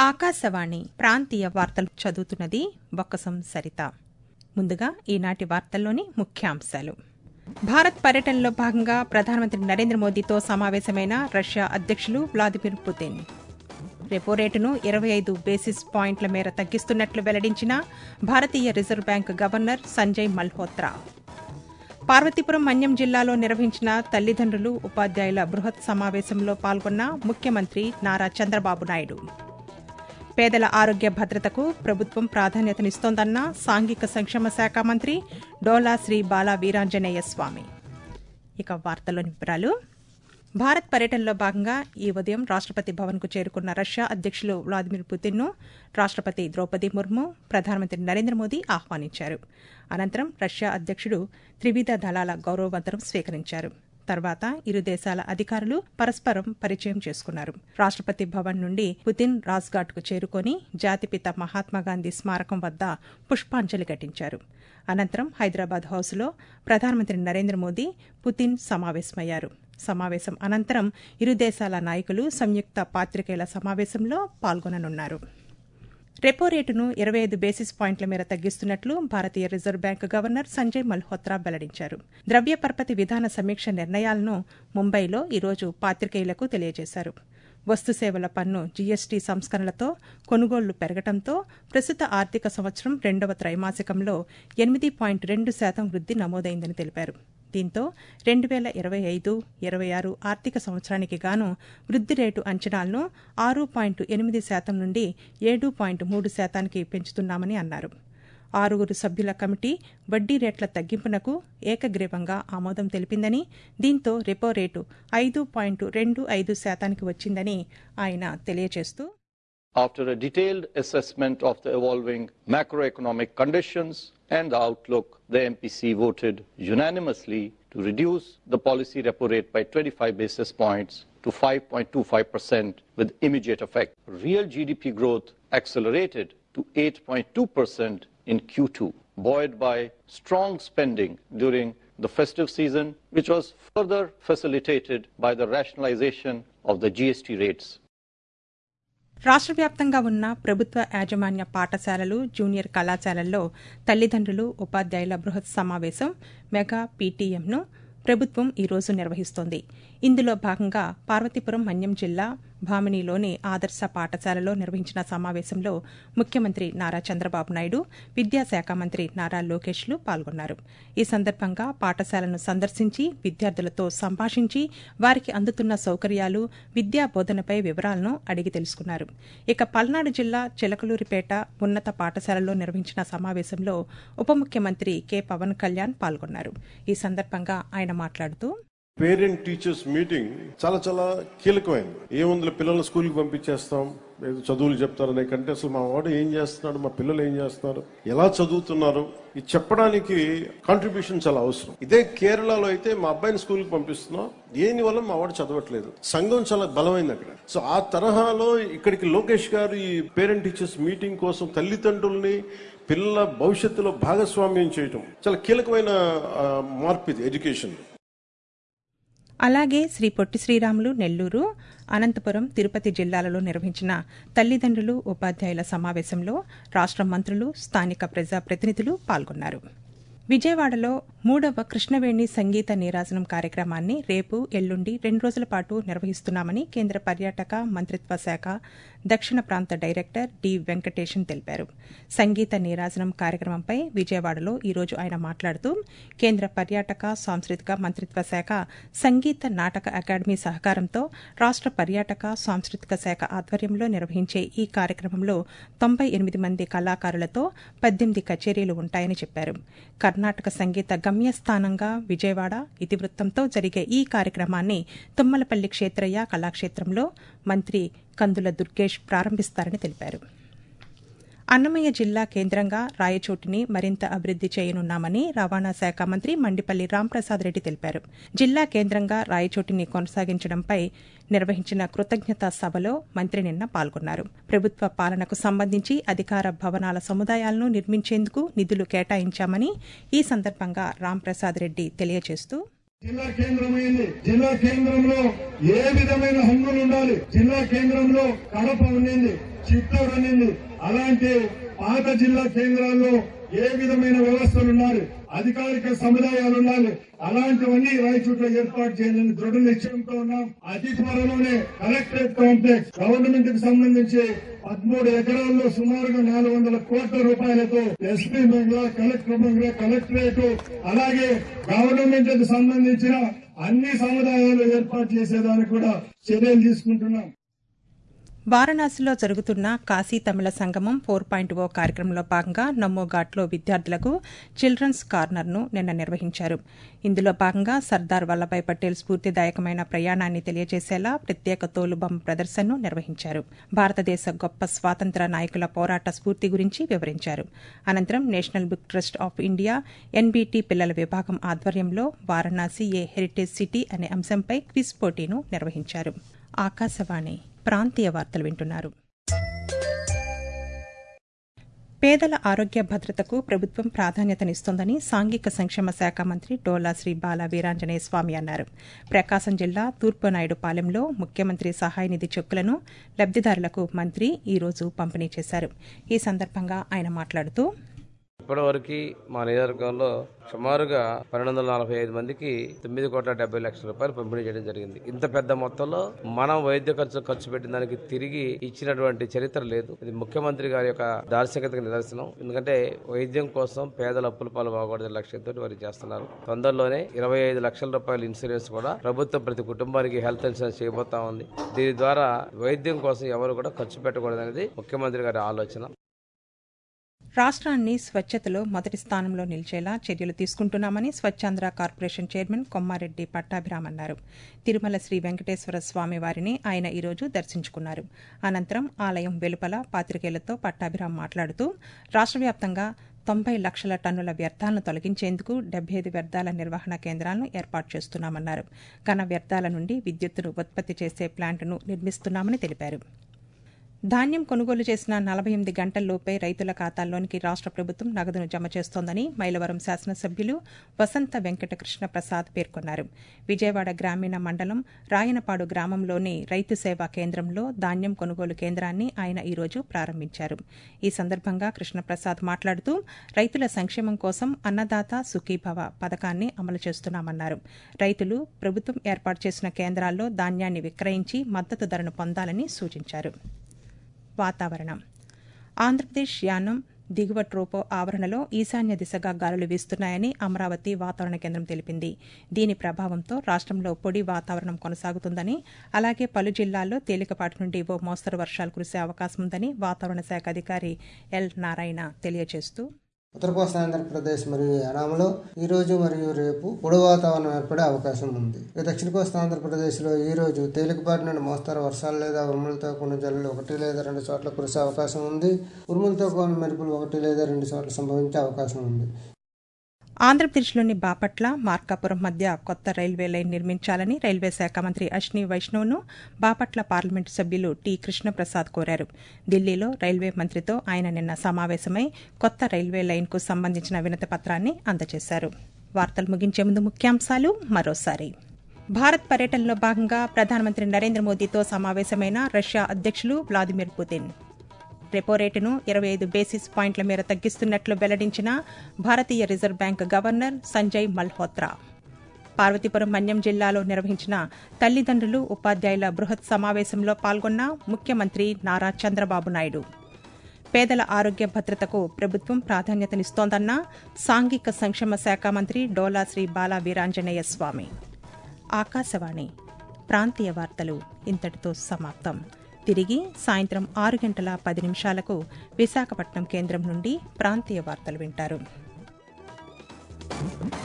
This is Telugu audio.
ఆకాశవాణి ప్రాంతీయ వార్తలు చదువుతున్నది బొక్కసం సరిత ముందుగా ఈనాటి వార్తల్లోని ముఖ్యాంశాలు భారత్ పర్యటనలో భాగంగా ప్రధానమంత్రి నరేంద్ర మోదీతో సమావేశమైన రష్యా అధ్యక్షులు వ్లాదిమిర్ పుతిన్ రెపో రేటును ఇరవై ఐదు బేసిస్ పాయింట్ల మేర తగ్గిస్తున్నట్లు వెల్లడించిన భారతీయ Reserve Bank governor Sanjay Malhotra Parvathipuram Manyam జిల్లాలో నిర్వహించిన తల్లిదండ్రులు ఉపాధ్యాయుల బృహత్ సమావేశంలో పాల్గొన్న ముఖ్యమంత్రి నారా చంద్రబాబు నాయుడు పేదల ఆరోగ్య భద్రతకు ప్రభుత్వం ప్రాధాన్యతనిస్తోందన్న సాంఘిక సంక్షేమ శాఖ మంత్రి డోలా శ్రీ బాలా వీరాంజనేయ స్వామి ఇక వార్తలోని వివరాలు భారత్ పర్యటనలో భాగంగా ఈ ఉదయం రాష్టపతి భవన్కు చేరుకున్న రష్యా అధ్యక్షులు వ్లాదిమిర్ పుతిన్ను రాష్టపతి ద్రౌపది ముర్ము ప్రధానమంత్రి నరేంద్ర మోదీ ఆహ్వానించారు అనంతరం రష్యా అధ్యక్షుడు త్రివిధ దళాల గౌరవవందనం స్వీకరించారు తర్వాత ఇరు దేశాల అధికారులు పరస్పరం పరిచయం చేసుకున్నారు రాష్టపతి భవన్ నుండి పుతిన్ రాజ్ఘాట్కు చేరుకొని జాతిపిత మహాత్మాగాంధీ స్మారకం వద్ద పుష్పాంజలి ఘటించారు అనంతరం హైదరాబాద్ హౌస్లో ప్రధానమంత్రి నరేంద్ర మోదీ పుతిన్ సమావేశమయ్యారు సమావేశం అనంతరం ఇరు దేశాల నాయకులు సంయుక్త పాత్రికేయుల సమావేశంలో పాల్గొననున్నారు రెపో రేటును ఇరవై ఐదు బేసిస్ పాయింట్ల మేర తగ్గిస్తున్నట్లు భారతీయ Reserve Bank governor Sanjay Malhotra వెల్లడించారు ద్రవ్య పరపతి విధాన సమీక్ష నిర్ణయాలను ముంబైలో ఈరోజు పాత్రికేయులకు తెలియజేశారు వస్తు సేవల పన్ను జీఎస్టీ సంస్కరణలతో కొనుగోళ్లు పెరగడంతో ప్రస్తుత ఆర్థిక సంవత్సరం రెండవ త్రైమాసికంలో ఎనిమిది పాయింట్ రెండు శాతం వృద్ది నమోదైందని తెలిపారు దీంతో రెండు వేల ఇరవై ఐదు ఇరవై ఆరు ఆర్థిక సంవత్సరానికి గాను వృద్ది రేటు అంచనాలను ఆరు పాయింట్ ఎనిమిది శాతం నుండి ఏడు పాయింట్ మూడు శాతానికి పెంచుతున్నామని అన్నారు ఆరుగురు సభ్యుల కమిటీ వడ్డీ రేట్ల తగ్గింపునకు ఏకగ్రీవంగా ఆమోదం తెలిపిందని దీంతో రెపో రేటు ఐదు పాయింట్ రెండు ఐదు శాతానికి వచ్చిందని ఆయన తెలియజేస్తూ After a detailed assessment of the evolving macroeconomic conditions and the outlook, the MPC voted unanimously to reduce the policy repo rate by 25 basis points to 5.25% with immediate effect. Real GDP growth accelerated to 8.2% in Q2, buoyed by strong spending during the festive season, which was further facilitated by the rationalization of the GST rates. రాష్ట్ర వ్యాప్తంగా ఉన్న ప్రభుత్వ యాజమాన్య పాఠశాలలు జూనియర్ కళాశాలల్లో తల్లిదండ్రులు ఉపాధ్యాయుల బృహత్ సమావేశం మెగా పీటీఎంను ప్రభుత్వం ఈరోజు నిర్వహిస్తోంది ఇందులో భాగంగా పార్వతీపురం మన్యం జిల్లా భామినిలోని ఆదర్శ పాఠశాలలో నిర్వహించిన సమావేశంలో ముఖ్యమంత్రి నారా చంద్రబాబు నాయుడు విద్యాశాఖ మంత్రి నారా లోకేష్లు పాల్గొన్నారు ఈ సందర్భంగా పాఠశాలను సందర్శించి విద్యార్థులతో సంభాషించి వారికి అందుతున్న సౌకర్యాలు విద్యా బోధనపై వివరాలను అడిగి తెలుసుకున్నారు ఇక పల్నాడు జిల్లా చిలకలూరిపేట ఉన్నత పాఠశాలలో నిర్వహించిన సమావేశంలో ఉప ముఖ్యమంత్రి కె పవన్ కళ్యాణ్ పాల్గొన్నారు ఈ సందర్భంగా ఆయన మాట్లాడుతూ పేరెంట్ టీచర్స్ మీటింగ్ చాలా చాలా కీలకమైంది ఏముంది పిల్లల్ని స్కూల్కి పంపించేస్తాం ఏదో చదువులు చెప్తారనే కంటే అసలు మా వాడు ఏం చేస్తున్నాడు మా పిల్లలు ఏం చేస్తున్నారు ఎలా చదువుతున్నారు ఇది చెప్పడానికి కాంట్రిబ్యూషన్ చాలా అవసరం ఇదే కేరళలో అయితే మా అబ్బాయిని స్కూల్కి పంపిస్తున్నాం దేని వల్ల మా వాడు చదవట్లేదు సంఘం చాలా బలమైంది అక్కడ సో ఆ తరహాలో ఇక్కడికి లోకేష్ గారు ఈ పేరెంట్ టీచర్స్ మీటింగ్ కోసం తల్లిదండ్రుల్ని పిల్లల భవిష్యత్తులో భాగస్వామ్యం చేయటం చాలా కీలకమైన ఆ, మార్పు ఇది ఎడ్యుకేషన్ అలాగే శ్రీ పొట్టి శ్రీరాములు నెల్లూరు అనంతపురం తిరుపతి జిల్లాలలో నిర్వహించిన తల్లిదండ్రులు ఉపాధ్యాయుల సమావేశంలో రాష్ట్ర మంత్రులు స్థానిక ప్రజాప్రతినిధులు పాల్గొన్నారు విజయవాడలో మూడవ కృష్ణవేణి సంగీత నీరాజనం కార్యక్రమాన్ని రేపు ఎల్లుండి రెండు రోజుల పాటు నిర్వహిస్తున్నామని కేంద్ర పర్యాటక మంత్రిత్వ శాఖ దక్షిణ ప్రాంత డైరెక్టర్ డి వెంకటేశన్ తెలిపారు సంగీత నీరాజనం కార్యక్రమంపై విజయవాడలో ఈరోజు ఆయన మాట్లాడుతూ కేంద్ర పర్యాటక సాంస్కృతిక మంత్రిత్వ శాఖ సంగీత నాటక అకాడమీ సహకారంతో రాష్ట్ర పర్యాటక సాంస్కృతిక శాఖ ఆధ్వర్యంలో నిర్వహించే ఈ కార్యక్రమంలో తొంభై ఎనిమిది మంది కళాకారులతో పద్దెనిమిది కచేరీలు ఉంటాయని చెప్పారు కర్ణాటక సంగీత గమ్యస్థానంగా విజయవాడ ఇతివృత్తంతో జరిగే ఈ కార్యక్రమాన్ని తుమ్మలపల్లి క్షేత్రయ్య కళాక్షేత్రంలో మంత్రి కందుల దుర్గేష్ ప్రారంభిస్తారని తెలిపారు అన్నమయ్య జిల్లా కేంద్రంగా రాయచోటిని మరింత అభివృద్ది చేయనున్నామని రవాణా శాఖ మంత్రి మండిపల్లి రాంప్రసాద్ రెడ్డి తెలిపారు జిల్లా కేంద్రంగా రాయచోటిని కొనసాగించడంపై నిర్వహించిన కృతజ్ఞతా సభలో మంత్రి నిన్న పాల్గొన్నారు ప్రభుత్వ పాలనకు సంబంధించి అధికార భవనాల సముదాయాలను నిర్మించేందుకు నిధులు కేటాయించామని ఈ సందర్భంగా రాంప్రసాద్ రెడ్డి తెలియజేస్తూ జిల్లా కేంద్రమైంది జిల్లా కేంద్రంలో ఏ విధమైన హంగులు ఉండాలి జిల్లా కేంద్రంలో కడప ఉండింది చిత్తూరు అనింది అలాంటి పాత జిల్లా కేంద్రాల్లో ఏ విధమైన వ్యవస్థలు ఉండాలి అధికారిక సముదాయాలు ఉండాలి అలాంటివన్నీ రాయచూట్లో ఏర్పాటు చేయాలని దృఢ నిశ్చయంతో ఉన్నాం అతి త్వరలోనే కలెక్టరేట్ కాంప్లెక్స్ గవర్నమెంట్ కి సంబంధించి పదమూడు ఎకరాల్లో సుమారుగా నాలుగు వందల కోట్ల రూపాయలతో S P bungalow collector bungalow collectorate అలాగే గవర్నమెంట్ కి సంబంధించిన అన్ని సముదాయాలు ఏర్పాటు చేసేదానికి కూడా చర్యలు తీసుకుంటున్నాం వారణాసిలో జరుగుతున్న కాశీ తమిళ సంగమం ఫోర్ పాయింట్ ఓ కార్యక్రమంలో భాగంగా నమో ఘాట్లో విద్యార్థులకు చిల్డ్రన్స్ కార్నర్ను నిన్న నిర్వహించారు ఇందులో భాగంగా సర్దార్ వల్లభాయ్ పటేల్ స్ఫూర్తిదాయకమైన ప్రయాణాన్ని తెలియజేసేలా ప్రత్యేక తోలుబొమ్మ ప్రదర్శనను నిర్వహించారు భారతదేశ గొప్ప స్వాతంత్ర నాయకుల పోరాట స్ఫూర్తి గురించి వివరించారు అనంతరం National Book Trust of India N B T పిల్లల విభాగం ఆధ్వర్యంలో వారణాసి ఏ హెరిటేజ్ సిటీ అనే అంశంపై క్విజ్ పోటీను నిర్వహించారు ఆకాశవాణి ప్రాంతీయ వార్తలు వింటున్నారు పేదల ఆరోగ్య భద్రతకు ప్రభుత్వం ప్రాధాన్యతనిస్తోందని సాంఘిక సంక్షేమ శాఖ మంత్రి డోలా శ్రీ బాల వీరాంజనేయ స్వామి అన్నారు ప్రకాశం జిల్లా తూర్పునాయుడుపాలెంలో ముఖ్యమంత్రి సహాయ నిధి చెక్కులను లబ్దిదారులకు మంత్రి ఈ రోజు పంపిణీ చేశారు ఈ సందర్భంగా ఆయన మాట్లాడుతూ ఇప్పటివరకు మా నియోజకవర్గంలో సుమారుగా పన్నెండు వందల నలభై ఐదు మందికి తొమ్మిది కోట్ల డెబ్బై లక్షల రూపాయలు పంపిణీ చేయడం జరిగింది ఇంత పెద్ద మొత్తంలో మనం వైద్య ఖర్చు ఖర్చు పెట్టిన దానికి తిరిగి ఇచ్చినటువంటి చరిత్ర లేదు ఇది ముఖ్యమంత్రి గారి యొక్క దార్శనికతకు నిదర్శనం ఎందుకంటే వైద్యం కోసం పేదల అప్పుల పాలు బాగూడదనే లక్ష్యంతో వారు చేస్తున్నారు తొందరలోనే ఇరవై ఐదు లక్షల రూపాయల ఇన్సూరెన్స్ కూడా ప్రభుత్వం ప్రతి కుటుంబానికి హెల్త్ ఇన్సూరెన్స్ చేయబోతా ఉంది దీని ద్వారా వైద్యం కోసం ఎవరు కూడా ఖర్చు పెట్టకూడదు అనేది ముఖ్యమంత్రి గారి ఆలోచన రాష్ట్రాన్ని స్వచ్ఛతలో మొదటి స్థానంలో నిలిచేలా చర్యలు తీసుకుంటున్నామని స్వచ్ఛాంధ్ర కార్పొరేషన్ చైర్మన్ కొమ్మారెడ్డి పట్టాభిరామ్ అన్నారు తిరుమల శ్రీ వెంకటేశ్వర స్వామి వారిని ఆయన ఈరోజు దర్శించుకున్నారు అనంతరం ఆలయం వెలుపల పాతికేయులతో పట్టాభిరామ్ మాట్లాడుతూ రాష్ట్ర వ్యాప్తంగా తొంభై లక్షల టన్నుల వ్యర్థాలను తొలగించేందుకు డెబ్బై ఐదు వ్యర్థాల నిర్వహణ కేంద్రాలను ఏర్పాటు చేస్తున్నామన్నారు ఘన వ్యర్థాల నుండి విద్యుత్తును ఉత్పత్తి చేసే ప్లాంట్ను నిర్మిస్తున్నామని తెలిపారు ధాన్యం కొనుగోలు చేసిన నలభై ఎనిమిది గంటల్లోపే రైతుల ఖాతాల్లోనికి రాష్ట్ర ప్రభుత్వం నగదును జమ చేస్తోందని మైలవరం శాసనసభ్యులు వసంత వెంకట కృష్ణ ప్రసాద్ పేర్కొన్నారు విజయవాడ గ్రామీణ మండలం రాయనపాడు గ్రామంలోని రైతు సేవా కేంద్రంలో ధాన్యం కొనుగోలు కేంద్రాన్ని ఆయన ఈరోజు ప్రారంభించారు ఈ సందర్భంగా కృష్ణప్రసాద్ మాట్లాడుతూ రైతుల సంక్షేమం కోసం అన్నదాత సుఖీభవ పథకాన్ని అమలు చేస్తున్నామన్నారు రైతులు ప్రభుత్వం ఏర్పాటు చేసిన కేంద్రాల్లో ధాన్యాన్ని విక్రయించి మద్దతు ధరను పొందాలని సూచించారు వాతావరణం ఆంధ్రప్రదేశ్ యానం దిగువ ట్రోపో ఆవరణలో ఈశాన్య దిశగా గాలులు వీస్తున్నాయని అమరావతి వాతావరణ కేంద్రం తెలిపింది దీని ప్రభావంతో రాష్ట్రంలో పొడి వాతావరణం కొనసాగుతుందని అలాగే పలు జిల్లాల్లో తేలికపాటి నుండి ఓ మోస్తరు వర్షాలు కురిసే అవకాశం ఉందని వాతావరణ శాఖ అధికారి ఎల్ నారాయణ తెలియజేస్తూ ఉత్తర కోస్తా ఆంధ్రప్రదేశ్ మరియు యానాంలో ఈ రోజు మరియు రేపు పొడి వాతావరణం ఏర్పడే అవకాశం ఉంది ఇక దక్షిణ కోస్తా ఆంధ్రప్రదేశ్లో ఈ రోజు తేలికపాటి నుండి మోస్తారు వర్షాలు లేదా ఉరుములతో కూడిన జల్లులు ఒకటి లేదా రెండు చోట్ల కురిసే అవకాశం ఉంది ఉరుములతో కూడిన మెరుపులు ఒకటి లేదా రెండు చోట్ల సంభవించే అవకాశం ఉంది ఆంధ్రప్రదేశ్లోని బాపట్ల మార్కాపురం మధ్య కొత్త రైల్వే లైన్ నిర్మించాలని రైల్వే శాఖ మంత్రి అశ్ని వైష్ణవ్ను బాపట్ల పార్లమెంటు సభ్యులు టి కృష్ణప్రసాద్ కోరారు ఢిల్లీలో రైల్వే మంత్రితో ఆయన నిన్న సమావేశమై కొత్త రైల్వే లైన్కు సంబంధించిన వినతి పత్రాన్ని అందజేశారు వార్తలు ముగించే ముందు ముఖ్యాంశాలు మరోసారి భారత్ పర్యటనలో భాగంగా ప్రధానమంత్రి నరేంద్ర మోదీతో సమావేశమైన రష్యా అధ్యక్షులు వ్లాదిమిర్ పుతిన్ రెపో రేటును ఇరవై ఐదు బేసిస్ పాయింట్ల మేర తగ్గిస్తున్నట్లు వెల్లడించిన భారతీయ Reserve Bank governor Sanjay Malhotra Parvathipuram Manyam జిల్లాలో నిర్వహించిన తల్లిదండ్రులు ఉపాధ్యాయుల బృహత్ సమావేశంలో పాల్గొన్న ముఖ్యమంత్రి నారా చంద్రబాబు నాయుడు పేదల ఆరోగ్య భద్రతకు ప్రభుత్వం ప్రాధాన్యతనిస్తోందన్న సాంఘిక సంక్షేమ శాఖ మంత్రి డోలా శ్రీ బాల వీరాంజనేయ స్వామి ఆకాశవాణి ప్రాంతీయ వార్తలు ఇంతటితో సమాప్తం తిరిగి సాయంత్రం ఆరు గంటల పది నిమిషాలకు విశాఖపట్నం కేంద్రం నుండి ప్రాంతీయ వార్తలు వింటారు